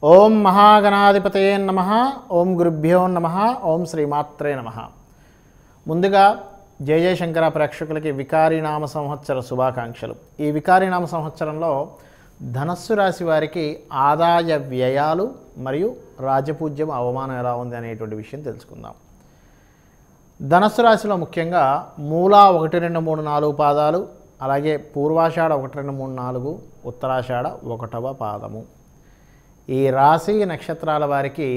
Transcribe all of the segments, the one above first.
ఓం మహాగణాధిపతయే నమ ఓం గురుభ్యో నమ ఓం శ్రీమాత్రే నమ ముందుగా జయ జయశంకర ప్రేక్షకులకి వికారినామ సంవత్సర శుభాకాంక్షలు ఈ వికారినామ సంవత్సరంలో ధనస్సు రాశి వారికి ఆదాయ వ్యయాలు మరియు రాజపూజ్యం అవమానం ఎలా ఉంది అనేటువంటి విషయం తెలుసుకుందాం ధనస్సు రాశిలో ముఖ్యంగా మూల ఒకటి రెండు మూడు నాలుగు పాదాలు అలాగే పూర్వాషాఢ ఒకటి రెండు మూడు నాలుగు ఉత్తరాషాఢ ఒకటవ పాదము ఈ రాశి నక్షత్రాల వారికి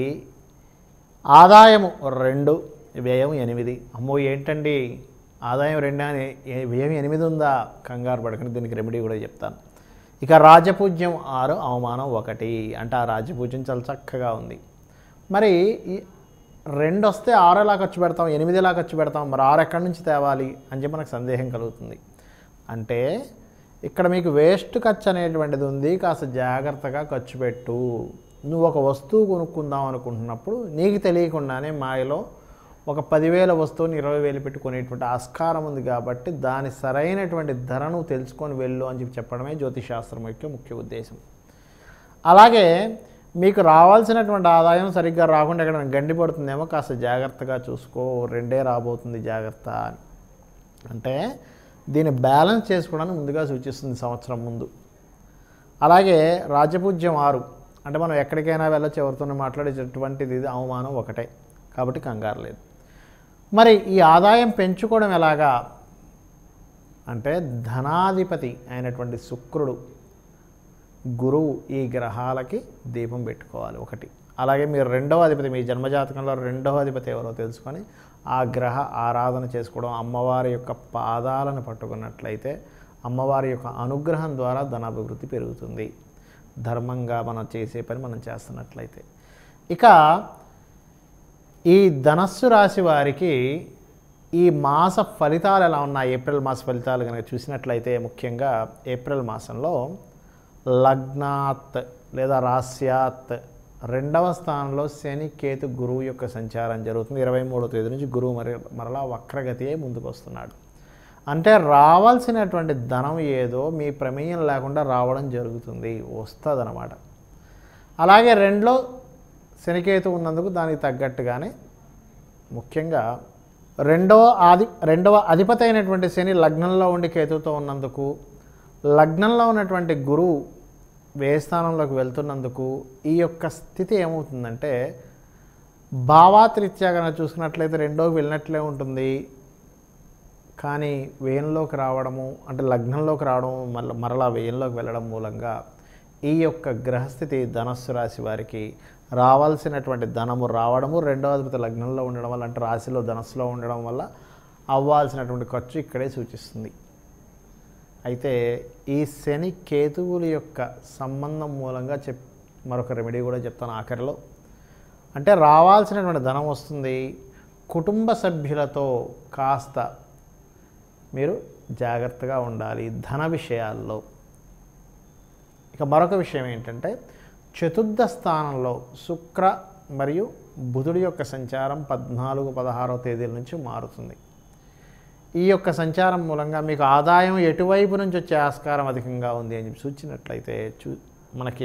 ఆదాయము రెండు వ్యయం ఎనిమిది అమ్మో ఏంటండి ఆదాయం రెండు అని ఏ- వ్యయం ఎనిమిది ఉందా కంగారు పడకండి దీనికి రెమెడీ కూడా చెప్తాను ఇక రాజపూజ్యం ఆరు అవమానం ఒకటి అంటే ఆ రాజపూజ్యం చాలా చక్కగా ఉంది మరి ఈ రెండు వస్తే ఆరు ఎలా ఖర్చు పెడతాం ఎనిమిది ఎలా ఖర్చు పెడతాం మరి ఆరు ఎక్కడి నుంచి తేవాలి అని చెప్పి మనకు సందేహం కలుగుతుంది అంటే ఇక్కడ మీకు వేస్ట్ ఖర్చు అనేటువంటిది ఉంది కాస్త జాగ్రత్తగా ఖర్చు పెట్టు నువ్వు ఒక వస్తువు కొనుక్కుందాం అనుకుంటున్నప్పుడు నీకు తెలియకుండానే మాయలో ఒక పదివేల వస్తువుని ఇరవై వేలు పెట్టి కొనేటువంటి ఆస్కారం ఉంది కాబట్టి దాని సరైనటువంటి ధరను తెలుసుకొని వెళ్ళు అని చెప్పి చెప్పడమే జ్యోతిశాస్త్రం యొక్క ముఖ్య ఉద్దేశం అలాగే మీకు రావాల్సినటువంటి ఆదాయం సరిగ్గా రాకుండా ఎక్కడ గండి పడుతుందేమో కాస్త జాగ్రత్తగా చూసుకో రెండే రాబోతుంది జాగ్రత్త అని అంటే దీన్ని బ్యాలెన్స్ చేసుకోవడానికి ముందుగా సూచిస్తుంది సంవత్సరం ముందు అలాగే రాజపూజ్యం ఆరు అంటే మనం ఎక్కడికైనా వెళ్ళొచ్చు ఎవరితోనే మాట్లాడేటటువంటిది ఇది అవమానం ఒకటే కాబట్టి కంగారు లేదు మరి ఈ ఆదాయం పెంచుకోవడం ఎలాగా అంటే ధనాధిపతి అయినటువంటి శుక్రుడు గురువు ఈ గ్రహాలకి దీపం పెట్టుకోవాలి ఒకటి అలాగే మీరు రెండవ అధిపతి మీ జన్మజాతకంలో రెండవ అధిపతి ఎవరో తెలుసుకొని ఆ గ్రహ ఆరాధన చేసుకోవడం అమ్మవారి యొక్క పాదాలను పట్టుకున్నట్లయితే అమ్మవారి యొక్క అనుగ్రహం ద్వారా ధనాభివృద్ధి పెరుగుతుంది ధర్మంగా మనం చేసే పని మనం చేస్తున్నట్లయితే ఇక ఈ ధనస్సు రాశి వారికి ఈ మాస ఫలితాలు ఎలా ఉన్నాయి ఏప్రిల్ మాస ఫలితాలు కనుక చూసినట్లయితే ముఖ్యంగా ఏప్రిల్ మాసంలో లగ్నాత్ లేదా రాస్యాత్ రెండవ స్థానంలో శని కేతు గురువు యొక్క సంచారం జరుగుతుంది ఇరవై మూడో తేదీ నుంచి గురువు మరి మరలా వక్రగతి అయి ముందుకు వస్తున్నాడు అంటే రావాల్సినటువంటి ధనం ఏదో మీ ప్రమేయం లేకుండా రావడం జరుగుతుంది వస్తుంది అలాగే రెండులో శనికేతు ఉన్నందుకు దానికి తగ్గట్టుగానే ముఖ్యంగా రెండవ ఆది రెండవ అధిపతి అయినటువంటి శని లగ్నంలో ఉండి కేతువుతో ఉన్నందుకు లగ్నంలో ఉన్నటువంటి గురువు వ్యయ స్థానంలోకి వెళ్తున్నందుకు ఈ యొక్క స్థితి ఏమవుతుందంటే భావాత్రీత్యా కనుక చూసుకున్నట్లయితే రెండోకి వెళ్ళినట్లే ఉంటుంది కానీ వేయంలోకి రావడము అంటే లగ్నంలోకి రావడం మళ్ళీ మరలా వేయంలోకి వెళ్ళడం మూలంగా ఈ యొక్క గ్రహస్థితి ధనస్సు రాశి వారికి రావాల్సినటువంటి ధనము రావడము రెండవ అధిపతి లగ్నంలో ఉండడం వల్ల అంటే రాశిలో ధనస్సులో ఉండడం వల్ల అవ్వాల్సినటువంటి ఖర్చు ఇక్కడే సూచిస్తుంది అయితే ఈ శని కేతువుల యొక్క సంబంధం మూలంగా చెప్ మరొక రెమెడీ కూడా చెప్తాను ఆఖరిలో అంటే రావాల్సినటువంటి ధనం వస్తుంది కుటుంబ సభ్యులతో కాస్త మీరు జాగ్రత్తగా ఉండాలి ధన విషయాల్లో ఇక మరొక విషయం ఏంటంటే చతుర్థ స్థానంలో శుక్ర మరియు బుధుడి యొక్క సంచారం పద్నాలుగు పదహారవ తేదీల నుంచి మారుతుంది ఈ యొక్క సంచారం మూలంగా మీకు ఆదాయం ఎటువైపు నుంచి వచ్చే ఆస్కారం అధికంగా ఉంది అని చెప్పి సూచించినట్లయితే చూ మనకి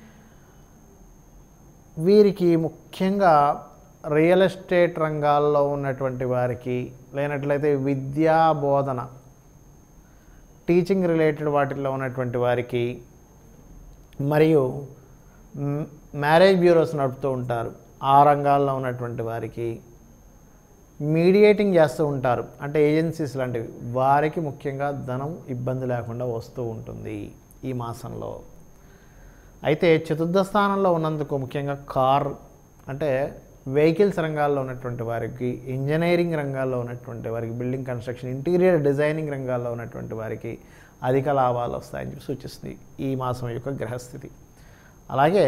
వీరికి ముఖ్యంగా రియల్ ఎస్టేట్ రంగాల్లో ఉన్నటువంటి వారికి లేనట్లయితే విద్యా బోధన టీచింగ్ రిలేటెడ్ వాటిల్లో ఉన్నటువంటి వారికి మరియు మ్- మ్యారేజ్ బ్యూరోస్ నడుపుతూ ఉంటారు ఆ రంగాల్లో ఉన్నటువంటి వారికి మీడియేటింగ్ చేస్తూ ఉంటారు అంటే ఏజెన్సీస్ లాంటివి వారికి ముఖ్యంగా ధనం ఇబ్బంది లేకుండా వస్తూ ఉంటుంది ఈ మాసంలో అయితే చతుర్థ స్థానంలో ఉన్నందుకు ముఖ్యంగా కార్ అంటే వెహికల్స్ రంగాల్లో ఉన్నటువంటి వారికి ఇంజనీరింగ్ రంగాల్లో ఉన్నటువంటి వారికి బిల్డింగ్ కన్స్ట్రక్షన్ ఇంటీరియర్ డిజైనింగ్ రంగాల్లో ఉన్నటువంటి వారికి అధిక లాభాలు వస్తాయని చెప్పి సూచిస్తుంది ఈ మాసం యొక్క గ్రహస్థితి అలాగే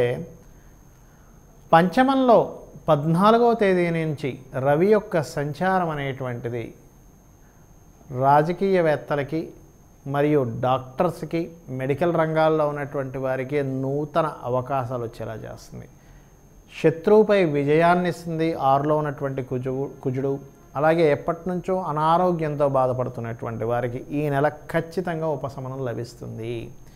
పంచమంలో పద్నాలుగవ తేదీ నుంచి రవి యొక్క సంచారం అనేటువంటిది రాజకీయవేత్తలకి మరియు డాక్టర్స్కి మెడికల్ రంగాల్లో ఉన్నటువంటి వారికి నూతన అవకాశాలు వచ్చేలా చేస్తుంది శత్రువుపై విజయాన్ని ఇస్తుంది ఆరులో ఉన్నటువంటి కుజు కుజుడు అలాగే ఎప్పటి నుంచో అనారోగ్యంతో బాధపడుతున్నటువంటి వారికి ఈ నెల ఖచ్చితంగా ఉపశమనం లభిస్తుంది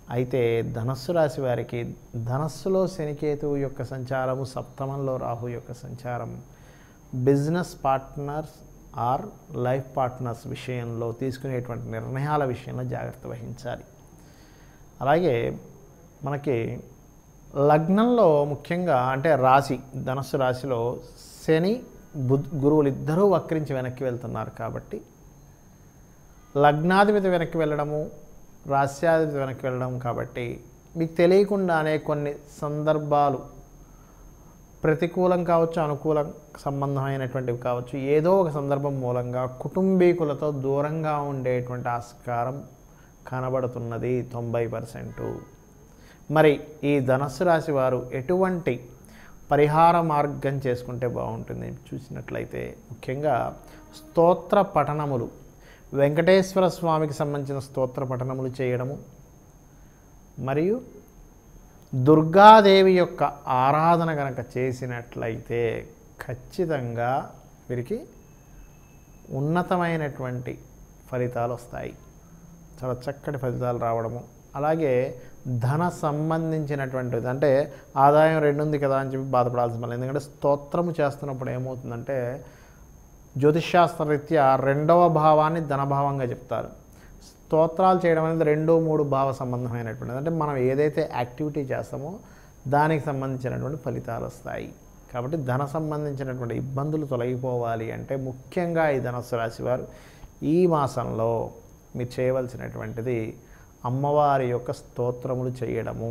అయితే ధనస్సు రాశి వారికి ధనస్సులో శనికేతువు యొక్క సంచారము సప్తమంలో రాహు యొక్క సంచారం business partners or life partners విషయంలో తీసుకునేటువంటి నిర్ణయాల విషయంలో జాగ్రత్త వహించాలి అలాగే మనకి లగ్నంలో ముఖ్యంగా అంటే రాశి ధనస్సు రాశిలో శని బుధ్ గురువులు ఇద్దరూ వక్రించి వెనక్కి వెళ్తున్నారు కాబట్టి లగ్నాధిపతి వెనక్కి వెళ్ళడము రాస్యాధిపతి వెనక్కి వెళ్ళడం కాబట్టి మీకు తెలియకుండానే కొన్ని సందర్భాలు ప్రతికూలం కావచ్చు అనుకూలం సంబంధమైనటువంటివి కావచ్చు ఏదో ఒక సందర్భం మూలంగా కుటుంబీకులతో దూరంగా ఉండేటువంటి ఆస్కారం కనబడుతున్నది తొంభై పర్సెంటు మరి ఈ ధనస్సు రాశి వారు ఎటువంటి పరిహార మార్గం చేసుకుంటే బాగుంటుంది చూసినట్లయితే ముఖ్యంగా స్తోత్ర పఠనములు వెంకటేశ్వర స్వామికి సంబంధించిన స్తోత్ర పఠనములు చేయడము మరియు దుర్గాదేవి యొక్క ఆరాధన కనుక చేసినట్లయితే ఖచ్చితంగా వీరికి ఉన్నతమైనటువంటి ఫలితాలు వస్తాయి చాలా చక్కటి ఫలితాలు రావడము అలాగే ధన సంబంధించినటువంటిది అంటే ఆదాయం రెండు ఉంది కదా అని చెప్పి బాధపడాల్సిన పని లేదు. ఎందుకంటే స్తోత్రము చేస్తున్నప్పుడు ఏమవుతుందంటే జ్యోతిష్శాస్త్ర రీత్యా రెండవ భావాన్ని ధనభావంగా చెప్తారు స్తోత్రాలు చేయడం అనేది రెండు మూడు భావ సంబంధమైనటువంటిది అంటే మనం ఏదైతే యాక్టివిటీ చేస్తామో దానికి సంబంధించినటువంటి ఫలితాలు వస్తాయి కాబట్టి ధన సంబంధించినటువంటి ఇబ్బందులు తొలగిపోవాలి అంటే ముఖ్యంగా ఈ ధనస్సు రాశి వారు ఈ మాసంలో మీరు చేయవలసినటువంటిది అమ్మవారి యొక్క స్తోత్రములు చేయడము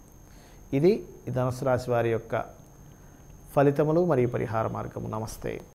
ఇది ఈ ధనుసు రాశి వారి యొక్క ఫలితములు మరియు పరిహార మార్గము నమస్తే